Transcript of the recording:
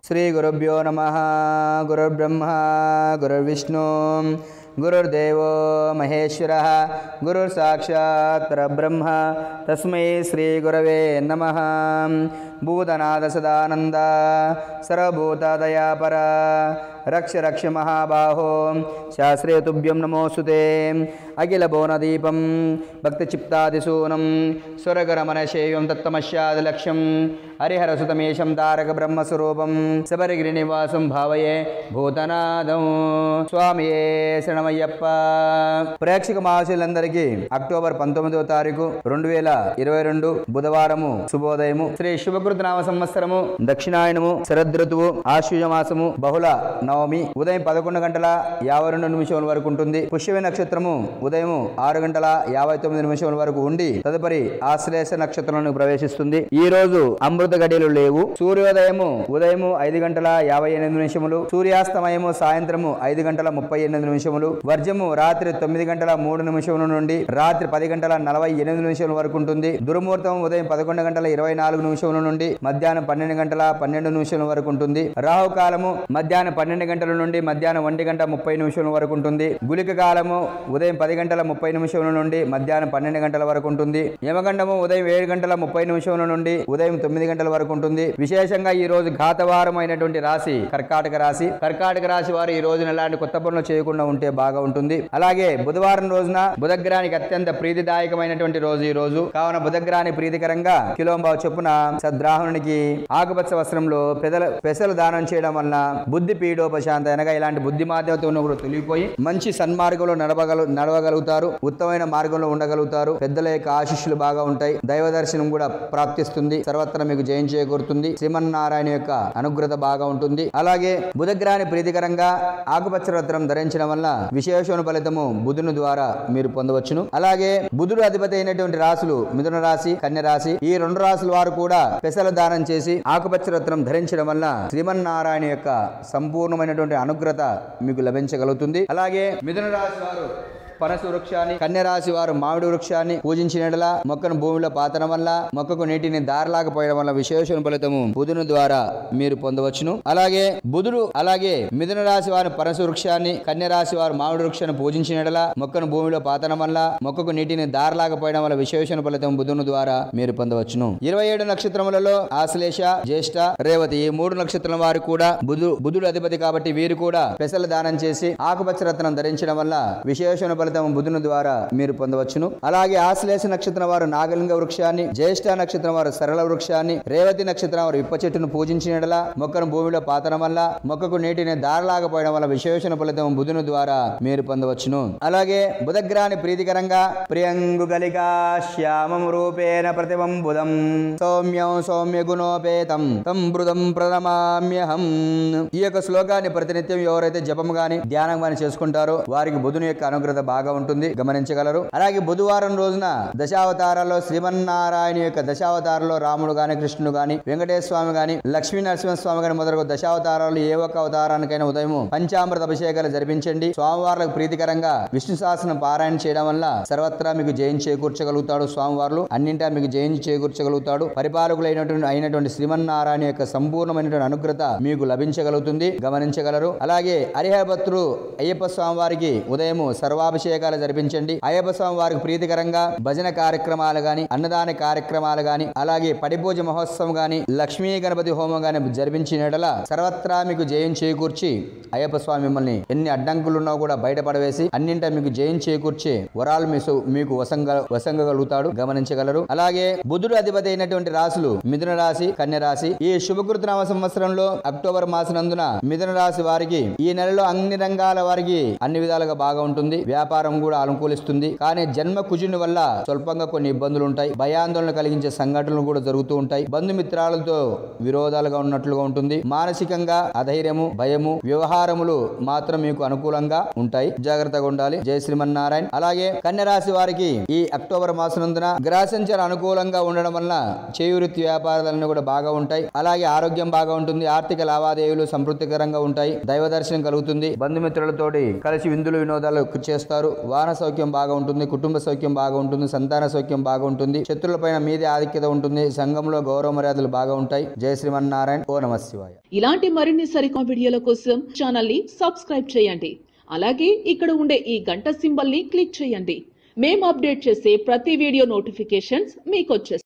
శ్రీ గురుభ్యో నమ గురుర్బ్రహ్మ గురుర్విష్ణు గురుర్దేవో మహేశ్వర గురుర్ సాక్షాత్ పరబ్రహ్మ తస్మై శ్రీ గురవే నమ భూతనాథ సదానంద సర్వభూతదయాపర రక్ష రక్ష మహాబాహో శాస్త్రే తుభ్యం నమోస్తుతే అఖిల భువనదీపం భక్తచిత్తాదిశూనం సురగరమనశేయం తత్తమశ్యాదిలక్ష్యం హరిహరసుతమేశం తారక బ్రహ్మస్వరూపం శబరిగిరినివాసం భావయే భూతనాదం స్వామియే శరణమయ్యప్ప ప్రేక్షక మహాశులందరికీ అక్టోబర్ పంతొమ్మిదవ తారీఖు రెండు వేల ఇరవై రెండు బుధవారము శుభోదయము శ్రీ శుభకృత నామ సంవత్సరము దక్షిణాయనము శరదృతువు ఆశ్వజ మాసము బహుళ నవమి ఉదయం పదకొండు గంటల యాభై రెండు నిమిషముల వరకు ఉంటుంది పుష్యమి నక్షత్రము ఉదయం ఆరు గంటల యాభై తొమ్మిది నిమిషముల వరకు ఉండి తదుపరి ఆశ్లేష నక్షత్రంలో ప్రవేశిస్తుంది ఈ రోజు అమృత గడియలు లేవు సూర్యోదయము ఉదయము ఐదు గంటల యాభై ఎనిమిది నిమిషములు సూర్యాస్తమయము సాయంత్రము ఐదు గంటల ముప్పై ఎనిమిది నిమిషములు వర్జము రాత్రి తొమ్మిది గంటల మూడు నిమిషముల నుండి రాత్రి పది గంటల నలభై ఎనిమిది నిమిషముల వరకు ఉంటుంది దుర్ముహూర్తం ఉదయం పదకొండు గంటల ఇరవై నాలుగు నిమిషముల నుండి మధ్యాహ్నం పన్నెండు గంటల పన్నెండు నిమిషముల వరకు ఉంటుంది రాహు కాలము మధ్యాహ్నం పన్నెండు గంటల నుండి మధ్యాహ్నం ఒంటి గంట ముప్పై నిమిషముల వరకు ఉంటుంది గులిక కాలము ఉదయం పది గంటల ముప్పై నిమిషముల నుండి మధ్యాహ్నం పన్నెండు గంటల వరకు ఉంటుంది యమగండము ఉదయం ఏడు గంటల ముప్పై నిమిషముల నుండి ఉదయం తొమ్మిది గంటల వరకు ఉంటుంది విశేషంగా ఈ రోజు ఘాతవారం అయినటువంటి రాశి కర్కాటక రాశి కర్కాటక రాశి వారు ఈ రోజున ఎలాంటి కొత్త పనులు చేయకుండా ఉంటే బాగా ఉంటుంది అలాగే బుధవారం రోజున బుధగ్రహానికి అత్యంత ప్రీతిదాయకమైనటువంటి రోజు ఈ రోజు కావున బుధగ్రహాన్ని ప్రీతికరంగా కిలోంబావు చొప్పున సద్రాహునికి ఆకుపచ్చ వస్త్రంలో పెదల పెసలు దానం చేయడం వలన బుద్ధి పీడోపశాంత అనగా ఇలాంటి బుద్ధి మాధ్యమతో ఉన్న కూడా తొలగిపోయి మంచి సన్మార్గంలో నడవగల నడవగలుగుతారు ఉత్తమైన మార్గంలో ఉండగలుగుతారు పెద్దల యొక్క ఆశిష్యులు బాగా ఉంటాయి దైవ దర్శనం కూడా ప్రాప్తిస్తుంది సర్వత్రా మీకు జయం చేకూరుతుంది శ్రీమన్నారాయణ యొక్క అనుగ్రత బాగా ఉంటుంది అలాగే బుధగ్రహాన్ని ప్రీతికరంగా ఆకుపచ్చ రత్నం ధరించడం వల్ల విశేషణ ఫలితము బుధుని ద్వారా మీరు పొందవచ్చును అలాగే బుధుడు అధిపతి అయినటువంటి రాశులు మిథున రాశి కన్య రాశి ఈ రెండు రాశుల వారు కూడా పెసల దానం చేసి ఆకుపచ్చ రత్నం ధరించడం వల్ల శ్రీమన్నారాయణ యొక్క సంపూర్ణమైనటువంటి అనుగ్రత మీకు లభించగలుగుతుంది అలాగే మిథున రాశి వారు పనస వృక్షాన్ని కన్య రాశి వారు మామిడి వృక్షాన్ని పూజించినట్లా మొక్కను భూమిలో పాతడం వల్ల మొక్కకు నీటిని దారిలాగా పోయడం వల్ల విశేషణ ఫలితము బుధుని ద్వారా మీరు పొందవచ్చును అలాగే బుధుడు అలాగే మిథున రాశి వారు పనస వృక్షాన్ని కన్య రాశి వారు మామిడి వృక్షాన్ని పూజించినట్లా మొక్కను భూమిలో పాతడం వల్ల మొక్కకు నీటిని దారిలాగా పోయడం వల్ల విశేషణ ఫలితం బుధుని ద్వారా మీరు పొందవచ్చును ఇరవై ఏడు నక్షత్రములలో ఆశ్లేష జ్యేష్ఠ రేవతి ఈ మూడు నక్షత్రం వారు కూడా బుధు బుధుడు అధిపతి కాబట్టి వీరు కూడా పెసల దానం చేసి ఆకుపచ్చ రత్నం ధరించడం వల్ల విశేషణ ఫలితం బుధుని ద్వారా మీరు పొందవచ్చును అలాగే ఆశ్లేష నక్షత్రం వారు నాగలింగ వృక్షాన్ని జ్యేష్ఠ నక్షత్రం వారు సరళ వృక్షాన్ని రేవతి నక్షత్రం వారు ఇప్ప చెట్టును పూజించినట్లా మొక్కను భూమిలో పాతడం వల్ల మొక్కకు నీటిని దారలాగపోయడం వల్ల విశేషణ ఫలితం బుధుని ద్వారా మీరు పొందవచ్చును అలాగే బుధగ్రహాన్ని ప్రీతికరంగా ప్రియంగు గలికా శ్యామం రూపేణ ప్రతిమం బుధం సౌమ్యం సౌమ్య గుణోపేతం తం బృదం ప్రణమామ్యహం ఈ యొక్క శ్లోకాన్ని ప్రతినిత్యం ఎవరైతే జపం గాని ధ్యానం గాని చేసుకుంటారో వారికి బుధుని యొక్క అనుగ్రత బాగా ఉంటుంది గమనించగలరు అలాగే బుధవారం రోజున దశావతారాల్లో శ్రీమన్నారాయణ యొక్క దశావతారంలో రాముడు గాని కృష్ణుడు గాని వెంకటేశ్వర స్వామి గాని లక్ష్మీ నరసింహస్వామి గాని మొదలగు దశావతారాలు ఏ ఒక్క అవతారానికైనా ఉదయం పంచామృత అభిషేకాలు జరిపించండి స్వామివార్లకు ప్రీతికరంగా విష్ణు శాసనం పారాయణ చేయడం వల్ల సర్వత్రా మీకు జయం చేకూర్చగలుగుతాడు స్వామివార్లు అన్నింటా మీకు జయం చేకూర్చగలుగుతాడు పరిపాలకులైనటువంటి అయినటువంటి శ్రీమన్నారాయణ యొక్క సంపూర్ణమైనటువంటి అనుగ్రత మీకు లభించగలుగుతుంది గమనించగలరు అలాగే హరిహరభక్తులు అయ్యప్ప స్వామి వారికి ఉదయము సర్వాభిషేకాలు జరిపించండి అయ్యప్ప స్వామి వారికి ప్రీతికరంగా భజన కార్యక్రమాలు గాని అన్నదాన కార్యక్రమాలు గాని అలాగే పడిపూజ మహోత్సవం గాని లక్ష్మీ గణపతి హోమం గాని జరిపించినట్ల సర్వత్రా మీకు జయం చేకూర్చి అయ్యప్ప స్వామి మిమ్మల్ని ఎన్ని అడ్డంకులు ఉన్నా కూడా బయటపడవేసి అన్నింట మీకు జయం చేకూర్చి వరాలు మీ సు- మీకు వసంగ వసంగగలుగుతాడు గమనించగలరు అలాగే బుధుడు అధిపతి అయినటువంటి రాశులు మిథున రాశి కన్య రాశి ఈ శుభకృత నామ సంవత్సరంలో అక్టోబర్ మాసనందున మిథున రాశి వారికి ఈ నెలలో అన్ని రంగాల వారికి అన్ని విధాలుగా బాగా ఉంటుంది వ్యాపారం కూడా అనుకూలిస్తుంది కానీ జన్మ కుజుని వల్ల స్వల్పంగా కొన్ని ఇబ్బందులు ఉంటాయి భయాందోళన కలిగించే సంఘటనలు కూడా జరుగుతూ ఉంటాయి బంధుమిత్రాలతో విరోధాలుగా ఉన్నట్లుగా ఉంటుంది మానసికంగా అధైర్యము భయము వ్యవహారములు మాత్రం మీకు అనుకూలంగా ఉంటాయి జాగ్రత్తగా ఉండాలి జయ శ్రీమన్నారాయణ అలాగే కన్య రాశి వారికి ఈ అక్టోబర్ మాసనందున గ్రహ సంచారం అనుకూలంగా ఉండడం వల్ల చేయువృత్తి వ్యాపారాలన్నీ కూడా బాగా ఉంటాయి అలాగే ఆరోగ్యం బాగా ఉంటుంది ఆర్థిక లావాదేవీలు సంతృప్తికరంగా ఉంటాయి దైవ దర్శనం కలుగుతుంది బంధుమిత్రులతోటి కలిసి విందులు వినోదాలు చేస్తారు ఉంటారు వాహన సౌఖ్యం బాగా ఉంటుంది కుటుంబ సౌఖ్యం బాగా ఉంటుంది సంతాన సౌఖ్యం బాగా ఉంటుంది శత్రులపైన మీదే ఆధిక్యత ఉంటుంది సంఘంలో గౌరవ మర్యాదలు బాగా ఉంటాయి జయ శ్రీమన్నారాయణ ఓ నమ శివాయ ఇలాంటి మరిన్ని సరికొత్త వీడియోల కోసం ఛానల్ ని సబ్స్క్రైబ్ చేయండి అలాగే ఇక్కడ ఉండే ఈ గంట సింబల్ ని క్లిక్ చేయండి మేము అప్డేట్ చేసే ప్రతి వీడియో నోటిఫికేషన్స్ మీకు వచ్చేస్తాయి